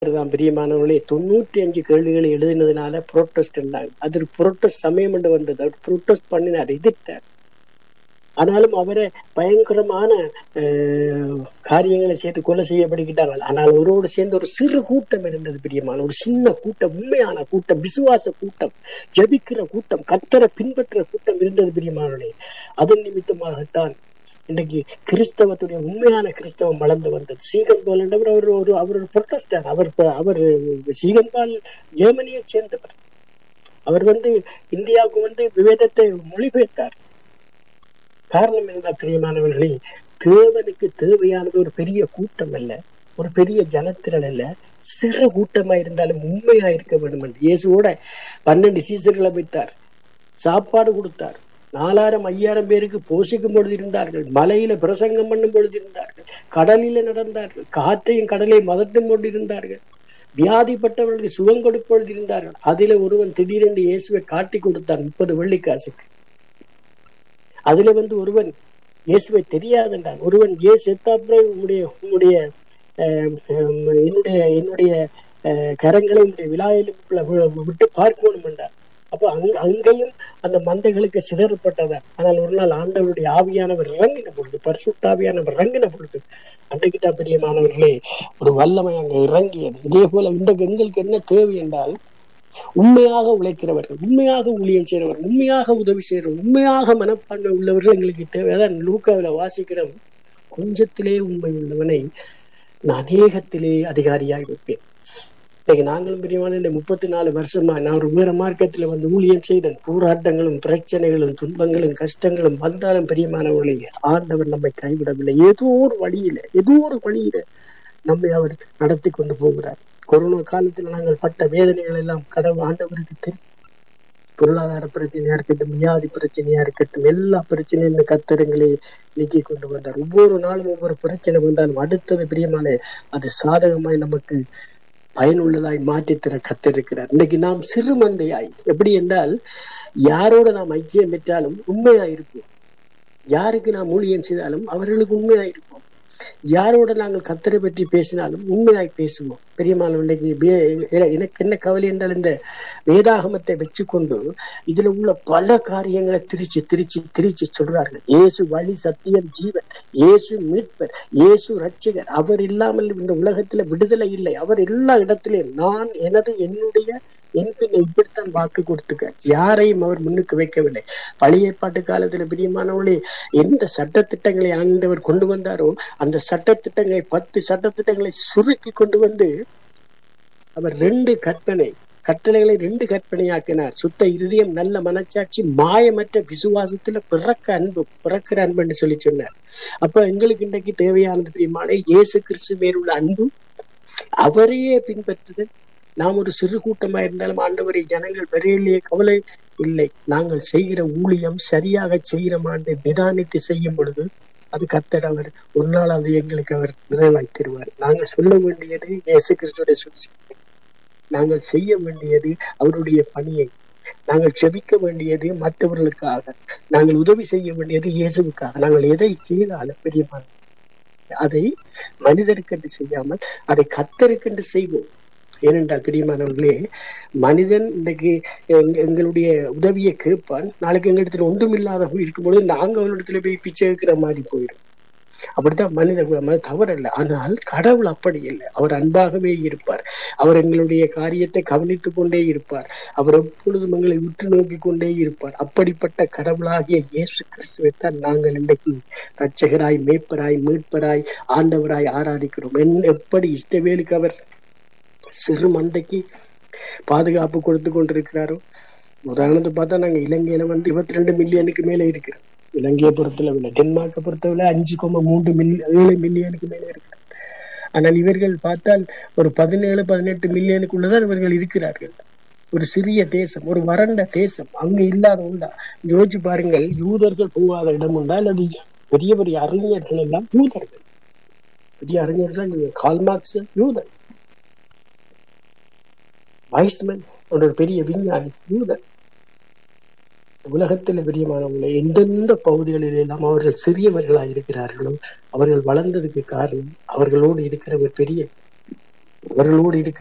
தான் பிரியமானவர்களே தொண்ணூற்றி அஞ்சு கேள்விகளை எழுதினதுனால புரோட்டஸ்ட் இருந்தாங்க அது புரோட்டஸ்ட் சமயம் என்று வந்தது அவர் புரோட்டஸ்ட் பண்ணினார் எதிர்த்தார் ஆனாலும் அவரை பயங்கரமான அஹ், காரியங்களை சேர்த்து கொலை செய்யப்படுகிட்டாங்க ஆனால் ஒருவோடு சேர்ந்து ஒரு சிறு கூட்டம் இருந்தது பிரியமான ஒரு சின்ன கூட்டம் உண்மையான கூட்டம் விசுவாச கூட்டம் ஜபிக்கிற கூட்டம் கத்தரை பின்பற்ற கூட்டம் இருந்தது பிரியமானவர்களே அதன் நிமித்தமாகத்தான் இன்றைக்கு கிறிஸ்தவத்துடைய உண்மையான கிறிஸ்தவம் வளர்ந்து வந்தது சீகன்பால் என்றவர் அவர் ஒரு அவர் ஒரு புரொட்டஸ்டர் அவர் ப- அவர் சீகன்பால் ஜெர்மனியை சேர்ந்தவர் அவர் வந்து இந்தியாவுக்கு வந்து விவேதத்தை மொழிபெயர்த்தார் காரணம் என்ன பிரியமானவர்களே தேவனுக்கு தேவையானது ஒரு பெரிய கூட்டம் அல்ல ஒரு பெரிய ஜனத்திரள் அல்ல சிறு கூட்டமா இருந்தாலும் உண்மையா இருக்க வேண்டும் என்று இயேசுவோட பன்னெண்டு சீசர்களை வைத்தார் சாப்பாடு கொடுத்தார் நாலாயிரம் ஐயாயிரம் பேருக்கு போஷிக்கும் பொழுது இருந்தார்கள் மலையில பிரசங்கம் பண்ணும் பொழுது இருந்தார்கள் கடலில நடந்தார்கள் காற்றையும் கடலையும் மதட்டும் கொண்டு இருந்தார்கள் வியாதிப்பட்டவர்களுக்கு சுகம் கொடுப்பொழுது இருந்தார்கள் அதில ஒருவன் திடீரென்று இயேசுவை காட்டி கொடுத்தான் முப்பது வெள்ளிக்காசுக்கு அதுல வந்து ஒருவன் இயேசுவை தெரியாதென்றான் ஒருவன் இயேசு எத்தாப்புறம் உன்னுடைய உன்னுடைய அஹ், ஹம், என்னுடைய என்னுடைய அஹ், கரங்களை உன்னுடைய விழாயிலுக்குள்ள வி- விட்டு பார்க்கணும் என்றார் அப்ப அங்க அங்கேயும் அந்த மந்தைகளுக்கு சிதறப்பட்டதா ஆனால் ஒரு நாள் ஆண்டவருடைய ஆவியானவர் இறங்கின பொழுது பரிசுத்தாவியானவர் இறங்கின பொழுது அன்றைக்கு தான் பிரியமானவர்களே ஒரு வல்லமை அங்க இறங்கியது இதே போல இன்றைக்கு எங்களுக்கு என்ன தேவை என்றால் உண்மையாக உழைக்கிறவர்கள் உண்மையாக ஊழியம் செய்கிறவர்கள் உண்மையாக உதவி செய்கிறவர்கள் உண்மையாக மனப்பான்மை உள்ளவர்கள் எங்களுக்கு தேவை அதான் லூக்காவில வாசிக்கிறோம் கொஞ்சத்திலே உண்மை உள்ளவனை நான் அநேகத்திலே அதிகாரியாய் வைப்பேன் இன்னைக்கு நாங்களும் பிரியமான இந்த முப்பத்தி நாலு வருஷமா நான் ஒரு வேற மார்க்கத்துல வந்து ஊழியம் செய்தேன் போராட்டங்களும் பிரச்சனைகளும் துன்பங்களும் கஷ்டங்களும் வந்தாலும் பிரியமானவர்களே ஆண்டவர் நம்மை கைவிடவில்லை ஏதோ ஒரு வழியில ஏதோ ஒரு வழியில நம்மை அவர் நடத்தி கொண்டு போகிறார் கொரோனா காலத்துல நாங்கள் பட்ட வேதனைகள் எல்லாம் கடவுள் ஆண்டவருக்கு தெரியும் பொருளாதார பிரச்சனையா இருக்கட்டும் வியாதி பிரச்சனையா இருக்கட்டும் எல்லா பிரச்சனையும் இந்த கத்தரங்களே நீக்கி கொண்டு வந்தார் ஒவ்வொரு நாளும் ஒவ்வொரு பிரச்சனை வந்தாலும் அடுத்தது பிரியமான அது சாதகமாய் நமக்கு பயனுள்ளதாய் மாற்றித் தர கத்திருக்கிறார் இன்னைக்கு நாம் சிறு மந்தையாய் எப்படி என்றால் யாரோட நாம் ஐக்கியம் பெற்றாலும் உண்மையா இருப்போம் யாருக்கு நாம் ஊழியம் செய்தாலும் அவர்களுக்கு உண்மையா இருப்போம் யாரோட நாங்கள் கத்தரை பற்றி பேசினாலும் உண்மையாய் பேசுவோம் பெரியமான இன்னைக்கு வே- எனக்கு என்ன கவலை என்றால் இந்த வேதாகமத்தை வச்சுக்கொண்டு இதுல உள்ள பல காரியங்களை திரிச்சு திரிச்சு திரிச்சு சொல்றார்கள் இயேசு வழி சத்தியம் ஜீவன் இயேசு மீட்பர் இயேசு ரட்சகர் அவர் இல்லாமல் இந்த உலகத்துல விடுதலை இல்லை அவர் எல்லா இடத்திலும் நான் எனது என்னுடைய என் பின்ன இப்படித்தான் வாக்கு கொடுத்துக்க யாரையும் அவர் முன்னுக்கு வைக்கவில்லை பழைய ஏற்பாட்டு காலத்துல பிரியமானவர்களே எந்த சட்டத்திட்டங்களை ஆண்டவர் கொண்டு வந்தாரோ அந்த சட்டத்திட்டங்களை பத்து சட்டத்திட்டங்களை சுருக்கி கொண்டு வந்து அவர் ரெண்டு கற்பனை கட்டளைகளை ரெண்டு கற்பனையாக்கினார் சுத்த இருதயம் நல்ல மனச்சாட்சி மாயமற்ற விசுவாசத்துல பிறக்க அன்பு பிறக்கிற அன்புன்னு சொல்லி சொன்னார் அப்ப எங்களுக்கு இன்றைக்கு தேவையானது பிரியமான இயேசு கிறிஸ்து மேலுள்ள அன்பு அவரையே பின்பற்றுதல் நாம் ஒரு சிறு கூட்டமா இருந்தாலும் ஆண்டவரை ஜனங்கள் வரையிலேயே கவலை இல்லை நாங்கள் செய்கிற ஊழியம் சரியாக செய்கிறோமான்னு நிதானித்து செய்யும் பொழுது அது கர்த்தர் அவர் ஒரு நாள் அது எங்களுக்கு அவர் நிறைவாய் தருவார் நாங்கள் சொல்ல வேண்டியது இயேசு கிறிஸ்துடைய சுவிசேஷம் நாங்கள் செய்ய வேண்டியது அவருடைய பணியை நாங்கள் செபிக்க வேண்டியது மற்றவர்களுக்காக நாங்கள் உதவி செய்ய வேண்டியது இயேசுவுக்காக நாங்கள் எதை செய்தாலும் பெரியமான அதை மனிதருக்கென்று செய்யாமல் அதை கத்தருக்கென்று செய்வோம் ஏனென்றால் பிரியமானவர்களே மனிதன் இன்றைக்கு எங்க- எங்களுடைய உதவியை கேட்பான் நாளைக்கு எங்க இடத்துல ஒன்றும் இல்லாத போய் இருக்கும்பொழுது நாங்க அவரிடத்துல போய் பிச்சை வைக்கிற மாதிரி போயிடும் அப்படித்தான் மனித குலம் அது தவறல்ல ஆனால் கடவுள் அப்படி இல்லை அவர் அன்பாகவே இருப்பார் அவர் எங்களுடைய காரியத்தை கவனித்துக் கொண்டே இருப்பார் அவர் எப்பொழுதும் எங்களை உற்று நோக்கி கொண்டே இருப்பார் அப்படிப்பட்ட கடவுளாகிய இயேசு கிறிஸ்துவை தான் நாங்கள் இன்றைக்கு ரட்சகராய் மேய்ப்பராய் மீட்பராய் ஆண்டவராய் ஆராதிக்கிறோம் என் எப்படி இஷ்டவேலுக்கு அவர் சிறு மந்தைக்கு பாதுகாப்பு கொடுத்து கொண்டிருக்கிறாரோ உதாரணத்தை பார்த்தா நாங்க இலங்கையில வந்து இருபத்தி ரெண்டு மில்லியனுக்கு மேல இருக்கிறோம் இலங்கையை பொறுத்தளவில் டென்மார்க்கை பொறுத்தவரை அஞ்சு கோம மூன்று மில்லியன் ஏழு மில்லியனுக்கு மேல இருக்கிறோம் ஆனால் இவர்கள் பார்த்தால் ஒரு பதினேழு பதினெட்டு மில்லியனுக்குள்ளதான் இவர்கள் இருக்கிறார்கள் ஒரு சிறிய தேசம் ஒரு வறண்ட தேசம் அங்க இல்லாத உண்டா யோசிச்சு பாருங்கள் யூதர்கள் போகாத இடம் உண்டா அல்லது பெரிய பெரிய அறிஞர்கள் எல்லாம் யூதர்கள் பெரிய அறிஞர்கள் கால்மார்க்ஸ் யூதர் வைஸ்மன் ஒரு பெரிய விஞ்ஞானி யூதர் உலகத்தில் பிரியமானவங்களை எந்தெந்த பகுதிகளில் எல்லாம் அவர்கள் சிறியவர்களாக இருக்கிறார்களோ அவர்கள் வளர்ந்ததுக்கு காரணம் அவர்களோடு இருக்கிற ஒரு பெரிய அவர்களோடு இருக்கிற